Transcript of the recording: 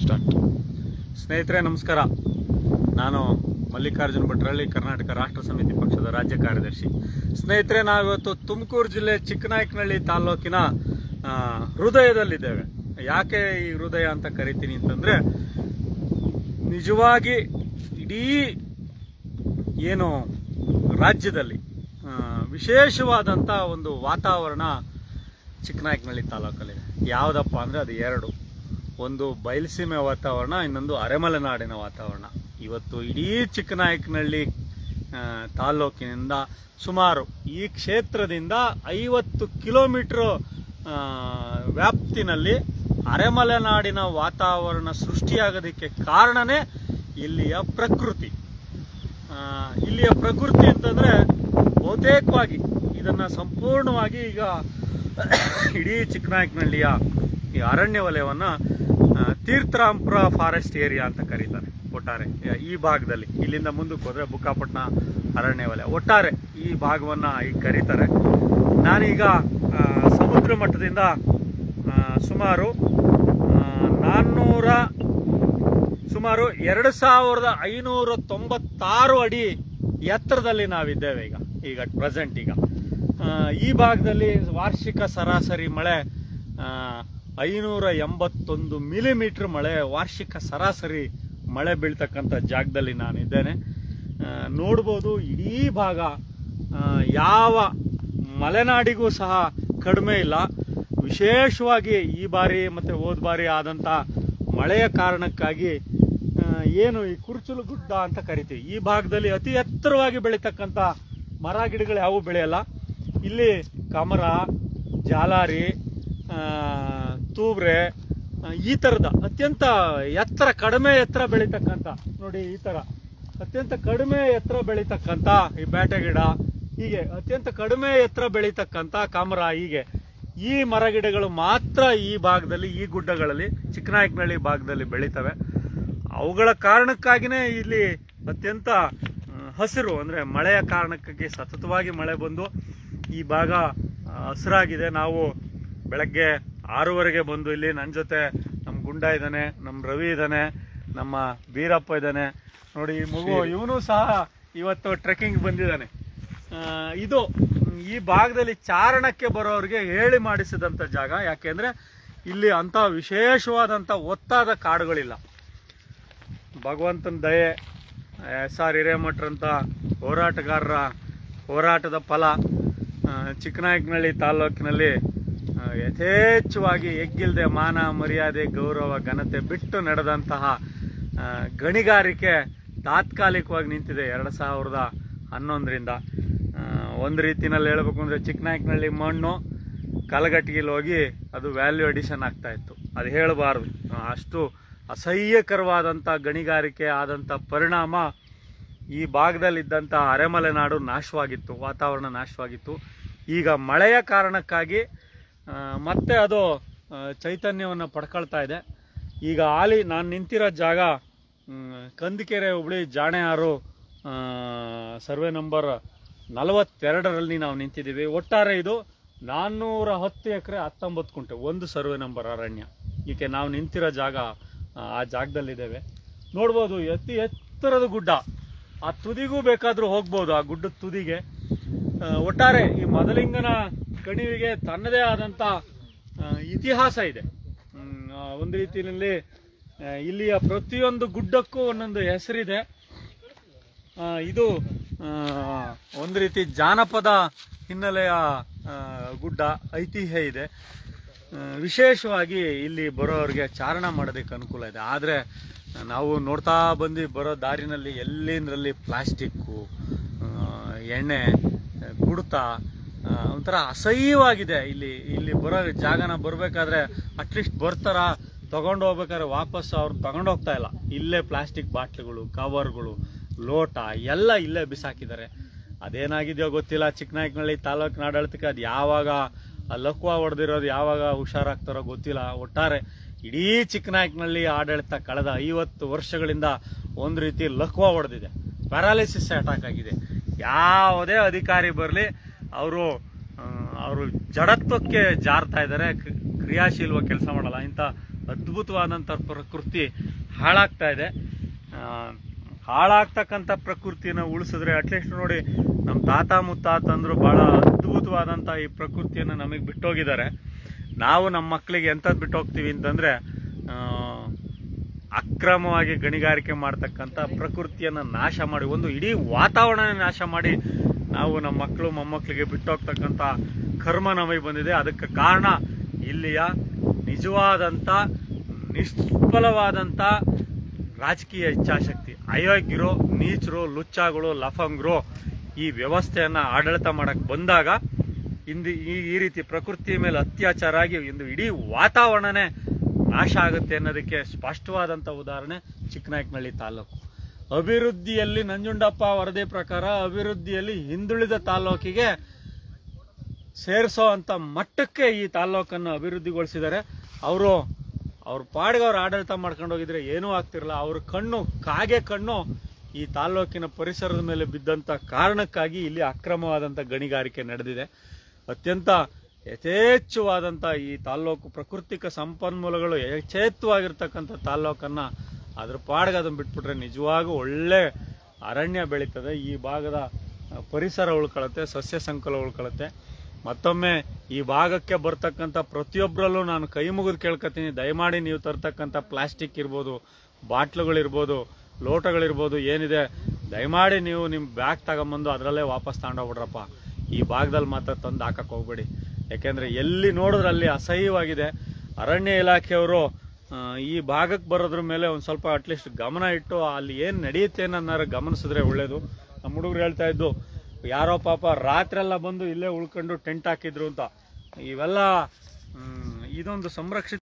start ಸ್ನೇಹಿತರೆ ನಮಸ್ಕಾರ ನಾನು ಮಲ್ಲಿಕಾರ್ಜುನ್ ಭಟ್ರಳ್ಳಿ ಕರ್ನಾಟಕ ರಾಷ್ಟ್ರ ಸಮಿತಿ ಪಕ್ಷದ ರಾಜ್ಯ ಕಾರ್ಯದರ್ಶಿ ಸ್ನೇಹಿತರೆ ನಾವಿವತ್ತು ತುಮಕೂರು ಜಿಲ್ಲೆ ಚಿಕ್ಕನಾಯಕನಹಳ್ಳಿ ತಾಲೂಕಿನ ಆ, ಹೃದಯದಲ್ಲಿದ್ದೇವೆ ಯಾಕೆ ಈ ಹೃದಯ ಅಂತ ಕರಿತೀನಿ ಅಂತಂದ್ರೆ ನಿಜವಾಗಿ ಇಡೀ ಏನು ರಾಜ್ಯದಲ್ಲಿ ಆ, ವಿಶೇಷವಾದಂಥ ಒಂದು ವಾತಾವರಣ ಚಿಕ್ಕನಾಯಕನಹಳ್ಳಿ ತಾಲೂಕಲ್ಲಿದೆ ಯಾವುದಪ್ಪ ಅಂದರೆ ಅದು ಎರಡು ಒಂದು ಬಯಲುಸೀಮೆ ವಾತಾವರಣ ಇನ್ನೊಂದು ಅರೆಮಲೆನಾಡಿನ ವಾತಾವರಣ ಇವತ್ತು ಇಡೀ ಚಿಕ್ಕನಾಯಕನಹಳ್ಳಿ ಆ, ತಾಲೂಕಿನಿಂದ ಸುಮಾರು ಈ ಕ್ಷೇತ್ರದಿಂದ ಐವತ್ತು ಕಿಲೋಮೀಟರ್ ವ್ಯಾಪ್ತಿನಲ್ಲಿ ಅರೆಮಲೆನಾಡಿನ ವಾತಾವರಣ ಸೃಷ್ಟಿಯಾಗೋದಕ್ಕೆ ಕಾರಣನೇ ಇಲ್ಲಿಯ ಪ್ರಕೃತಿ ಆ, ಇಲ್ಲಿಯ ಪ್ರಕೃತಿ ಅಂತಂದ್ರೆ ಬಹುತೇಕವಾಗಿ ಇದನ್ನ ಸಂಪೂರ್ಣವಾಗಿ ಈಗ ಇಡೀ ಚಿಕ್ಕನಾಯಕನಹಳ್ಳಿಯ ಈ ಅರಣ್ಯ ವಲಯವನ್ನ ಆ, ತೀರ್ಥರಾಂಪುರ ಫಾರೆಸ್ಟ್ ಏರಿಯಾ ಅಂತ ಕರೀತಾರೆ ಒಟ್ಟಾರೆ ಈ ಭಾಗದಲ್ಲಿ ಇಲ್ಲಿಂದ ಮುಂದಕ್ಕೆ ಹೋದ್ರೆ ಬುಕ್ಕಾಪಟ್ಟಣ ಅರಣ್ಯ ವಲಯ ಒಟ್ಟಾರೆ ಈ ಭಾಗವನ್ನ ಈಗ ಕರೀತಾರೆ ನಾನೀಗ ಆ, ಸಮುದ್ರ ಮಟ್ಟದಿಂದ ಆ, ಸುಮಾರು ಆ, ನಾನ್ನೂರ ಸುಮಾರು ಎರಡು ಸಾವಿರದ ಐನೂರ ತೊಂಬತ್ತಾರು ಅಡಿ ಎತ್ತರದಲ್ಲಿ ನಾವಿದ್ದೇವೆ ಈಗ ಈಗ ಪ್ರೆಸೆಂಟ್ ಈಗ ಆ, ಈ ಭಾಗದಲ್ಲಿ ವಾರ್ಷಿಕ ಸರಾಸರಿ ಮಳೆ ಆ, ಐನೂರ ಎಂಬತ್ತೊಂದು ಮಿಲಿಮೀಟರ್ ಮಳೆ ವಾರ್ಷಿಕ ಸರಾಸರಿ ಮಳೆ ಬೀಳ್ತಕ್ಕಂಥ ಜಾಗದಲ್ಲಿ ನಾನಿದ್ದೇನೆ ಆ, ನೋಡ್ಬೋದು ಇಡೀ ಭಾಗ ಆ, ಯಾವ ಮಲೆನಾಡಿಗೂ ಸಹ ಕಡಿಮೆ ಇಲ್ಲ ವಿಶೇಷವಾಗಿ ಈ ಬಾರಿ ಮತ್ತೆ ಹೋದ ಬಾರಿ ಆದಂತ ಮಳೆಯ ಕಾರಣಕ್ಕಾಗಿ ಆ, ಏನು ಈ ಕುರ್ಚುಲು ಗುಡ್ಡ ಅಂತ ಕರಿತೀವಿ ಈ ಭಾಗದಲ್ಲಿ ಅತಿ ಎತ್ತರವಾಗಿ ಬೆಳೀತಕ್ಕಂಥ ಮರ ಗಿಡಗಳು ಯಾವುವು ಬೆಳೆಯಲ್ಲ ಇಲ್ಲಿ ಕಮರ ಜಾಲಾರಿ ಆ, ತೂಬ್ರೆ ಆ, ಈ ತರದ ಅತ್ಯಂತ ಎತ್ತರ ಕಡಿಮೆ ಎತ್ತರ ಬೆಳೀತಕ್ಕಂಥ ನೋಡಿ ಈ ತರ ಅತ್ಯಂತ ಕಡಿಮೆ ಎತ್ತರ ಬೆಳೀತಕ್ಕಂಥ ಈ ಬ್ಯಾಟೆ ಗಿಡ ಹೀಗೆ ಅತ್ಯಂತ ಕಡಿಮೆ ಎತ್ತರ ಬೆಳೀತಕ್ಕಂಥ ಕಮರ ಹೀಗೆ ಈ ಮರಗಿಡಗಳು ಮಾತ್ರ ಈ ಭಾಗದಲ್ಲಿ ಈ ಗುಡ್ಡಗಳಲ್ಲಿ ಚಿಕ್ಕನಾಯಕನಹಳ್ಳಿ ಭಾಗದಲ್ಲಿ ಬೆಳೀತವೆ ಅವುಗಳ ಕಾರಣಕ್ಕಾಗಿನೇ ಇಲ್ಲಿ ಅತ್ಯಂತ ಆ, ಹಸಿರು ಅಂದ್ರೆ ಮಳೆಯ ಕಾರಣಕ್ಕಾಗಿ ಸತತವಾಗಿ ಮಳೆ ಬಂದು ಈ ಭಾಗ ಆ, ಹಸಿರಾಗಿದೆ ನಾವು ಬೆಳಗ್ಗೆ ಆರೂವರೆಗೆ ಬಂದು ಇಲ್ಲಿ ನನ್ನ ಜೊತೆ ನಮ್ಮ ಗುಂಡ ಇದ್ದಾನೆ ನಮ್ಮ ರವಿ ಇದ್ದಾನೆ ನಮ್ಮ ಬೀರಪ್ಪ ಇದ್ದಾನೆ ನೋಡಿ ಈ ಮಗು ಇವನು ಸಹ ಇವತ್ತು ಟ್ರೆಕ್ಕಿಂಗ್ ಬಂದಿದ್ದಾನೆ ಆ, ಇದು ಮ್, ಈ ಭಾಗದಲ್ಲಿ ಚಾರಣಕ್ಕೆ ಬರೋರಿಗೆ ಹೇಳಿ ಮಾಡಿಸಿದಂತ ಜಾಗ ಯಾಕೆಂದ್ರೆ ಇಲ್ಲಿ ಅಂತ ವಿಶೇಷವಾದಂತ ಒತ್ತಾದ ಕಾಡುಗಳಿಲ್ಲ ಭಗವಂತನ ದಯೆ ಎಸ್ ಆರ್ ಹಿರೇಮಠರಂತ ಹೋರಾಟಗಾರರ ಹೋರಾಟದ ಫಲ ಆ, ಚಿಕ್ಕನಾಯಕನಹಳ್ಳಿ ತಾಲೂಕಿನಲ್ಲಿ ಆ, ಯಥೇಚ್ಛವಾಗಿ ಎಗ್ಗಿಲ್ದೆ ಮಾನ ಮರ್ಯಾದೆ ಗೌರವ ಘನತೆ ಬಿಟ್ಟು ನಡೆದಂತಹ ಆ, ಗಣಿಗಾರಿಕೆ ತಾತ್ಕಾಲಿಕವಾಗಿ ನಿಂತಿದೆ ಎರಡು ಸಾವಿರದ ಹನ್ನೊಂದರಿಂದ ಆ, ಒಂದು ರೀತಿನಲ್ಲಿ ಹೇಳ್ಬೇಕು ಅಂದ್ರೆ ಚಿಕ್ಕನಾಯಕನಹಳ್ಳಿ ಮಣ್ಣು ಕಲಗಟ್ಟಿಗೆಲಿ ಹೋಗಿ ಅದು ವ್ಯಾಲ್ಯೂ ಅಡಿಷನ್ ಆಗ್ತಾ ಇತ್ತು ಅದು ಹೇಳಬಾರ್ದು ಅಷ್ಟು ಅಸಹ್ಯಕರವಾದಂಥ ಗಣಿಗಾರಿಕೆ ಆದಂಥ ಪರಿಣಾಮ ಈ ಭಾಗದಲ್ಲಿದ್ದಂಥ ಅರೆಮಲೆನಾಡು ನಾಶವಾಗಿತ್ತು ವಾತಾವರಣ ನಾಶವಾಗಿತ್ತು ಈಗ ಮಳೆಯ ಕಾರಣಕ್ಕಾಗಿ ಆ, ಮತ್ತೆ ಅದು ಆ, ಚೈತನ್ಯವನ್ನು ಪಡ್ಕೊಳ್ತಾ ಇದೆ ಈಗ ಆಲಿ ನಾನು ನಿಂತಿರೋ ಜಾಗ ಮ್, ಕಂದಿಕೆರೆ ಹುಬ್ಳಿ ಜಾಣೆಯಾರು ಆ, ಸರ್ವೆ ನಂಬರ್ ನಲವತ್ತೆರಡರಲ್ಲಿ ನಾವು ನಿಂತಿದ್ದೀವಿ ಒಟ್ಟಾರೆ ಇದು ನಾನ್ನೂರ ಹತ್ತು ಎಕರೆ ಹತ್ತೊಂಬತ್ತು ಕುಂಟೆ ಒಂದು ಸರ್ವೆ ನಂಬರ್ ಅರಣ್ಯ ಈಕೆ ನಾವು ನಿಂತಿರೋ ಜಾಗ ಆ, ಆ ಜಾಗದಲ್ಲಿದ್ದೇವೆ ನೋಡ್ಬೋದು ಅತಿ ಎತ್ತರದ ಗುಡ್ಡ ಆ ತುದಿಗೂ ಬೇಕಾದ್ರೂ ಹೋಗ್ಬೋದು ಆ ಗುಡ್ಡದ ತುದಿಗೆ ಆ, ಒಟ್ಟಾರೆ ಈ ಮದಲಿಂಗನ ಕಣಿವೆಗೆ ತನ್ನದೇ ಆದಂತ ಆ, ಇತಿಹಾಸ ಇದೆ ಹ್ಮ್, ಆ, ಒಂದು ರೀತಿಯಲ್ಲಿ ಆ, ಇಲ್ಲಿಯ ಪ್ರತಿಯೊಂದು ಗುಡ್ಡಕ್ಕೂ ಒಂದೊಂದು ಹೆಸರಿದೆ ಆ, ಇದು ಆ, ಒಂದು ರೀತಿ ಜಾನಪದ ಹಿನ್ನೆಲೆಯ ಆ, ಗುಡ್ಡ ಐತಿಹ್ಯ ಇದೆ ಆ, ವಿಶೇಷವಾಗಿ ಇಲ್ಲಿ ಬರೋರಿಗೆ ಚಾರಣ ಮಾಡೋದಕ್ಕೆ ಅನುಕೂಲ ಇದೆ ಆದರೆ ನಾವು ನೋಡ್ತಾ ಬಂದು ಬರೋ ದಾರಿನಲ್ಲಿ ಎಲ್ಲಿಂದ್ರಲ್ಲಿ ಪ್ಲಾಸ್ಟಿಕ್ಕು ಎಣ್ಣೆ ಕುಡ್ತ ಆ, ಒಂಥರ ಅಸಹ್ಯವಾಗಿದೆ ಇಲ್ಲಿ ಇಲ್ಲಿ ಬರೋ ಜಾಗನ ಬರಬೇಕಾದ್ರೆ ಅಟ್ಲೀಸ್ಟ್ ಬರ್ತಾರ ತಗೊಂಡು ಹೋಗ್ಬೇಕಾದ್ರೆ ವಾಪಸ್ ಅವ್ರು ತಗೊಂಡು ಹೋಗ್ತಾ ಇಲ್ಲ ಇಲ್ಲೇ ಪ್ಲಾಸ್ಟಿಕ್ ಬಾಟ್ಲಿಗಳು ಕವರ್ಗಳು ಲೋಟ ಎಲ್ಲ ಇಲ್ಲೇ ಬಿಸಾಕಿದ್ದಾರೆ ಅದೇನಾಗಿದೆಯೋ ಗೊತ್ತಿಲ್ಲ ಚಿಕ್ಕನಾಯಕನಹಳ್ಳಿ ತಾಲೂಕಿನ ಆಡಳಿತಕ್ಕೆ ಅದು ಯಾವಾಗ ಆ ಲಕ್ವ ಹೊಡೆದಿರೋದು ಯಾವಾಗ ಹುಷಾರಾಗ್ತಾರೋ ಗೊತ್ತಿಲ್ಲ ಒಟ್ಟಾರೆ ಇಡೀ ಚಿಕ್ಕನಾಯಕನಹಳ್ಳಿ ಆಡಳಿತ ಕಳೆದ ಐವತ್ತು ವರ್ಷಗಳಿಂದ ಒಂದು ರೀತಿ ಲಕ್ವ ಹೊಡೆದಿದೆ ಪ್ಯಾರಾಲಿಸಿಸ್ ಅಟ್ಯಾಕ್ ಆಗಿದೆ ಯಾವುದೇ ಅಧಿಕಾರಿ ಬರಲಿ ಅವರು ಅವರು ಜಡತ್ವಕ್ಕೆ ಜಾರ್ತಾ ಇದ್ದಾರೆ ಕ್ರಿಯಾಶೀಲವಾಗಿ ಕೆಲಸ ಮಾಡಲ್ಲ ಇಂಥ ಅದ್ಭುತವಾದಂಥ ಪ್ರಕೃತಿ ಹಾಳಾಗ್ತಾ ಇದೆ ಆ, ಹಾಳಾಗ್ತಕ್ಕಂಥ ಪ್ರಕೃತಿನ ಉಳಿಸಿದ್ರೆ ಅಟ್ಲೀಸ್ಟ್ ನೋಡಿ ನಮ್ಮ ತಾತ ಮುತ್ತಾತಂದ್ರು ಬಹಳ ಅದ್ಭುತವಾದಂಥ ಈ ಪ್ರಕೃತಿಯನ್ನು ನಮಗೆ ಬಿಟ್ಟೋಗಿದ್ದಾರೆ ನಾವು ನಮ್ಮ ಮಕ್ಕಳಿಗೆ ಎಂಥದ್ದು ಬಿಟ್ಟು ಹೋಗ್ತೀವಿ ಅಂತಂದ್ರೆ ಆ, ಅಕ್ರಮವಾಗಿ ಗಣಿಗಾರಿಕೆ ಮಾಡ್ತಕ್ಕಂಥ ಪ್ರಕೃತಿಯನ್ನು ನಾಶ ಮಾಡಿ ಒಂದು ಇಡೀ ವಾತಾವರಣ ನಾಶ ಮಾಡಿ ನಾವು ನಮ್ಮ ಮಕ್ಕಳು ಮೊಮ್ಮಕ್ಕಳಿಗೆ ಬಿಟ್ಟೋಗ್ತಕ್ಕಂಥ ಕರ್ಮ ನಮಗೆ ಬಂದಿದೆ ಅದಕ್ಕೆ ಕಾರಣ ಇಲ್ಲಿಯ ನಿಜವಾದಂಥ ನಿಷ್ಫಲವಾದಂಥ ರಾಜಕೀಯ ಇಚ್ಛಾಶಕ್ತಿ ಅಯೋಗ್ಯರು ನೀಚರು ಲುಚ್ಚಾಗಳು ಲಫಂಗರು ಈ ವ್ಯವಸ್ಥೆಯನ್ನ ಆಡಳಿತ ಮಾಡಕ್ ಬಂದಾಗ ಇಂದು ಈ ಈ ರೀತಿ ಪ್ರಕೃತಿ ಮೇಲೆ ಅತ್ಯಾಚಾರ ಆಗಿ ಇಂದು ಇಡೀ ವಾತಾವರಣನೇ ನಾಶ ಆಗುತ್ತೆ ಅನ್ನೋದಕ್ಕೆ ಸ್ಪಷ್ಟವಾದಂಥ ಉದಾಹರಣೆ ಚಿಕ್ಕನಾಯಕನಹಳ್ಳಿ ತಾಲೂಕು ಅಭಿವೃದ್ಧಿಯಲ್ಲಿ ನಂಜುಂಡಪ್ಪ ವರದಿ ಪ್ರಕಾರ ಅಭಿವೃದ್ಧಿಯಲ್ಲಿ ಹಿಂದುಳಿದ ತಾಲೂಕಿಗೆ ಸೇರಿಸೋ ಅಂತ ಮಟ್ಟಕ್ಕೆ ಈ ತಾಲೂಕನ್ನು ಅಭಿವೃದ್ಧಿಗೊಳಿಸಿದ್ದಾರೆ ಅವರು ಅವ್ರ ಪಾಡಿಗೆ ಅವ್ರು ಆಡಳಿತ ಮಾಡ್ಕೊಂಡು ಹೋಗಿದ್ರೆ ಏನೂ ಆಗ್ತಿರಲ್ಲ ಅವ್ರ ಕಣ್ಣು ಕಾಗೆ ಕಣ್ಣು ಈ ತಾಲೂಕಿನ ಪರಿಸರದ ಮೇಲೆ ಬಿದ್ದಂತ ಕಾರಣಕ್ಕಾಗಿ ಇಲ್ಲಿ ಅಕ್ರಮವಾದಂಥ ಗಣಿಗಾರಿಕೆ ನಡೆದಿದೆ ಅತ್ಯಂತ ಯಥೇಚ್ಛವಾದಂಥ ಈ ತಾಲ್ಲೂಕು ಪ್ರಾಕೃತಿಕ ಸಂಪನ್ಮೂಲಗಳು ಯಥೇಚ್ಛವಾಗಿರ್ತಕ್ಕಂಥ ತಾಲ್ಲೂಕನ್ನ ಅದ್ರ ಪಾಡಿಗೆ ಅದನ್ನ ಬಿಟ್ಬಿಟ್ರೆ ನಿಜವಾಗೂ ಒಳ್ಳೆ ಅರಣ್ಯ ಬೆಳೀತದೆ ಈ ಭಾಗದ ಆ, ಪರಿಸರ ಉಳ್ಕೊಳತ್ತೆ ಸಸ್ಯ ಸಂಕುಲ ಉಳ್ಕೊಳತ್ತೆ ಮತ್ತೊಮ್ಮೆ ಈ ಭಾಗಕ್ಕೆ ಬರ್ತಕ್ಕಂಥ ಪ್ರತಿಯೊಬ್ಬರಲ್ಲೂ ನಾನು ಕೈ ಮುಗಿದು ಕೇಳ್ಕೊತೀನಿ ದಯಮಾಡಿ ನೀವು ತರ್ತಕ್ಕಂಥ ಪ್ಲಾಸ್ಟಿಕ್ ಇರ್ಬೋದು ಬಾಟ್ಲುಗಳಿರ್ಬೋದು ಲೋಟಗಳಿರ್ಬೋದು ಏನಿದೆ ದಯಮಾಡಿ ನೀವು ನಿಮ್ಮ ಬ್ಯಾಗ್ ತಗೊಂಬಂದು ಅದರಲ್ಲೇ ವಾಪಸ್ ತಗೊಂಡೋಗ್ಬಿಡ್ರಪ್ಪ ಈ ಭಾಗದಲ್ಲಿ ಮಾತ್ರ ತಂದು ಹಾಕಕ್ಕೆ ಹೋಗ್ಬೇಡಿ ಯಾಕೆಂದ್ರೆ ಎಲ್ಲಿ ನೋಡಿದ್ರೆ ಅಲ್ಲಿ ಅಸಹ್ಯವಾಗಿದೆ ಅರಣ್ಯ ಇಲಾಖೆಯವರು ಆ, ಈ ಭಾಗಕ್ಕೆ ಬರೋದ್ರ ಮೇಲೆ ಒಂದು ಸ್ವಲ್ಪ ಅಟ್ಲೀಸ್ಟ್ ಗಮನ ಇಟ್ಟು ಅಲ್ಲಿ ಏನು ನಡೆಯುತ್ತೆ ಅನ್ನೋದಾರ ಗಮನಿಸಿದ್ರೆ ಒಳ್ಳೇದು ನಮ್ಮ ಹುಡುಗರು ಹೇಳ್ತಾ ಇದ್ದು ಯಾರೋ ಪಾಪ ರಾತ್ರೆಲ್ಲ ಬಂದು ಇಲ್ಲೇ ಉಳ್ಕೊಂಡು ಟೆಂಟ್ ಹಾಕಿದ್ರು ಅಂತ ಇವೆಲ್ಲ ಮ್, ಇದೊಂದು ಸಂರಕ್ಷಿತ